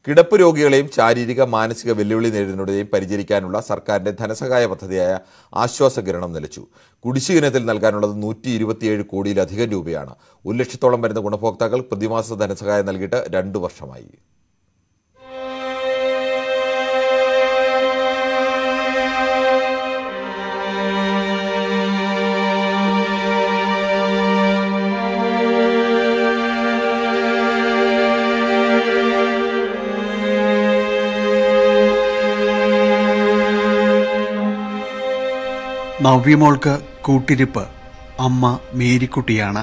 കിടപ്പ് രോഗികളെയും ശാരീരിക മാനസിക വെല്ലുവിളി നേരിടുന്നവരെയും പരിചരിക്കാനുള്ള സർക്കാരിന്റെ ധനസഹായ പദ്ധതിയായ ആശ്വാസകിരണം നിലച്ചു കുടിശ്ശിക ഇനത്തിൽ നൽകാനുള്ളത് നൂറ്റി ഇരുപത്തിയേഴ് കോടിയിലധികം രൂപയാണ് ഒരു ലക്ഷത്തോളം വരുന്ന ഗുണഭോക്താക്കൾ പ്രതിമാസ ധനസഹായം നൽകിയിട്ട് രണ്ടു വർഷമായി നവ്യമോൾക്ക് കൂട്ടിരിപ്പ് അമ്മ മേരിക്കുട്ടിയാണ്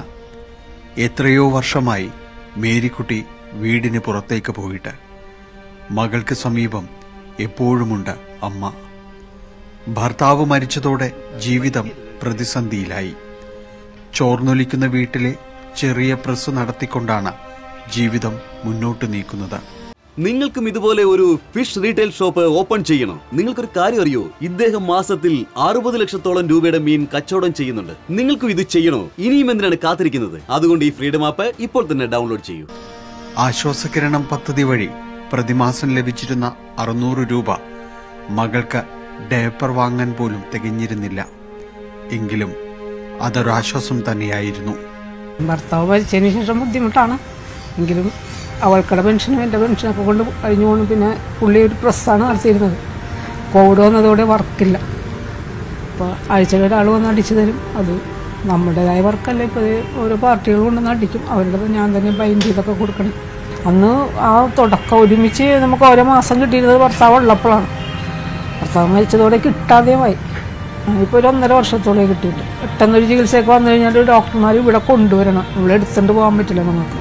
എത്രയോ വർഷമായി മേരിക്കുട്ടി വീടിന് പുറത്തേക്ക് പോയിട്ട് മകൾക്ക് സമീപം എപ്പോഴുമുണ്ട് അമ്മ ഭർത്താവ് മരിച്ചതോടെ ജീവിതം പ്രതിസന്ധിയിലായി ചോർന്നൊലിക്കുന്ന വീട്ടിലെ ചെറിയ പ്രസ് നടത്തിക്കൊണ്ടാണ് ജീവിതം മുന്നോട്ട് നീക്കുന്നത് നിങ്ങൾക്കും ഇതുപോലെ ഒരു ഫിഷ് റീറ്റെയിൽ ഷോപ്പ് ഓപ്പൺ ചെയ്യണം നിങ്ങൾക്കൊരു കാര്യം അറിയോ ഇദ്ദേഹം മാസത്തിൽ അറുപത് ലക്ഷത്തോളം രൂപയുടെ മീൻ കച്ചവടം ചെയ്യുന്നുണ്ട് നിങ്ങൾക്കും ഇത് ചെയ്യണോ ഇനിയും എന്തിനാണ് കാത്തിരിക്കുന്നത് അതുകൊണ്ട് ഈ ഫ്രീഡം ആപ്പ് ഇപ്പോൾ തന്നെ ഡൗൺലോഡ് ചെയ്യൂ ആശ്വാസകിരണം പദ്ധതി വഴി പ്രതിമാസം ലഭിച്ചിരുന്ന അറുന്നൂറ് രൂപ മകൾക്ക് ഡയപ്പർ വാങ്ങാൻ പോലും തികഞ്ഞിരുന്നില്ല എങ്കിലും അതൊരാശ്വാസം തന്നെയായിരുന്നു ഭർത്താവ് മരിച്ചതിന് ശേഷം ബുദ്ധിമുട്ടാണ് എങ്കിലും അവൾക്കുടെ പെൻഷനും എൻ്റെ പെൻഷനൊക്കെ കൊണ്ട് കഴിഞ്ഞു പോകുന്നു പിന്നെ പുള്ളി ഒരു പ്രസ്സാണ് നടത്തിയിരുന്നത് കോവിഡ് വന്നതോടെ വർക്കില്ല അപ്പോൾ ആഴ്ചയിൽ ഒരാൾ വന്ന് അടിച്ചു തരും അത് നമ്മുടേതായ വർക്കല്ല ഇപ്പോൾ ഓരോ പാർട്ടികൾ കൊണ്ടുവന്ന് അടിക്കും അവരുടെ ഞാൻ തന്നെ ബൈൻഡ് ചെയ്തൊക്കെ കൊടുക്കണം അന്ന് ആ തുടക്കം ഒരുമിച്ച് നമുക്ക് ഓരോ മാസം കിട്ടിയിരുന്നത് ഭർത്താവ് ഉള്ളപ്പോഴാണ് ഭർത്താവ് മരിച്ചതോടെ കിട്ടാതെയുമായി ഇപ്പോൾ ഒരു ഒന്നര വർഷത്തോളം കിട്ടിയിട്ട് പെട്ടെന്നൊരു ചികിത്സയൊക്കെ വന്നു കഴിഞ്ഞാൽ ഡോക്ടർമാർ ഇവിടെ കൊണ്ടുവരണം ഇവിടെ എടുത്തുകൊണ്ട് പോകാൻ പറ്റില്ല നമുക്ക്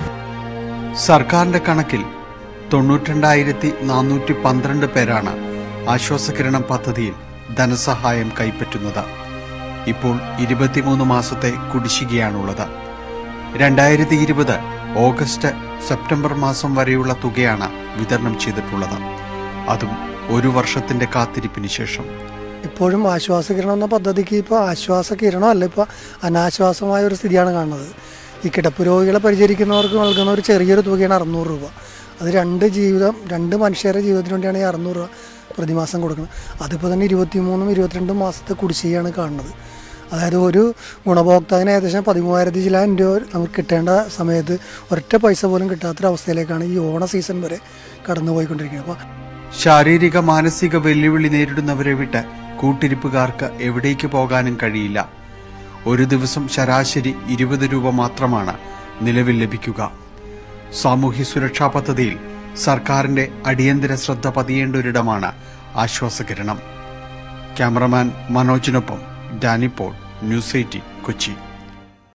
സർക്കാരിന്റെ കണക്കിൽ തൊണ്ണൂറ്റിരണ്ടായിരത്തി നാനൂറ്റി പന്ത്രണ്ട് പേരാണ് ആശ്വാസകിരണം പദ്ധതിയിൽ ധനസഹായം കൈപ്പറ്റുന്നത് ഇപ്പോൾ ഇരുപത്തിമൂന്ന് മാസത്തെ കുടിശ്ശികയാണുള്ളത് രണ്ടായിരത്തി ഇരുപത് ഓഗസ്റ്റ് സെപ്റ്റംബർ മാസം വരെയുള്ള തുകയാണ് വിതരണം ചെയ്തിട്ടുള്ളത് അതും ഒരു വർഷത്തിന്റെ കാത്തിരിപ്പിന് ശേഷം ഇപ്പോഴും ആശ്വാസകിരണം എന്ന പദ്ധതിക്ക് ഇപ്പോൾ ആശ്വാസകിരണം അല്ല ഇപ്പോൾ അനാശ്വാസമായ ഒരു സ്ഥിതിയാണ് കാണുന്നത് ഈ കിടപ്പ് രോഗികളെ പരിചരിക്കുന്നവർക്ക് നൽകുന്ന ഒരു ചെറിയൊരു തുകയാണ് അറുന്നൂറ് രൂപ അത് രണ്ട് ജീവിതം രണ്ട് മനുഷ്യരുടെ ജീവിതത്തിന് വേണ്ടിയാണ് ഈ അറുന്നൂറ് രൂപ പ്രതിമാസം കൊടുക്കുന്നത് അതിപ്പോൾ തന്നെ ഇരുപത്തിമൂന്നും ഇരുപത്തിരണ്ടും മാസത്തെ കുടിശ്ശികയാണ് കാണുന്നത് അതായത് ഒരു ഗുണഭോക്താവിന് ഏകദേശം പതിമൂവായിരത്തി ചിലായിരം രൂപ നമുക്ക് കിട്ടേണ്ട സമയത്ത് ഒരൊറ്റ പൈസ പോലും കിട്ടാത്തൊരവസ്ഥയിലേക്കാണ് ഈ ഓണ സീസൺ വരെ കടന്നു പോയിക്കൊണ്ടിരിക്കുന്നത് അപ്പോൾ ശാരീരിക മാനസിക വെല്ലുവിളി നേരിടുന്നവരെ വിട്ട് കൂട്ടിരിപ്പുകാർക്ക് എവിടേക്ക് പോകാനും കഴിയില്ല ഒരു ദിവസം ശരാശരി ഇരുപത് രൂപ മാത്രമാണ് നിലവിൽ ലഭിക്കുക സാമൂഹ്യ സുരക്ഷാ പദ്ധതിയിൽ സർക്കാരിന്റെ അടിയന്തര ശ്രദ്ധ പതിയേണ്ട ഒരിടമാണ് ആശ്വാസകിരണം ക്യാമറമാൻ മനോജിനൊപ്പം ഡാനിപ്പോൾ ന്യൂസ് എയ്റ്റീൻ കൊച്ചി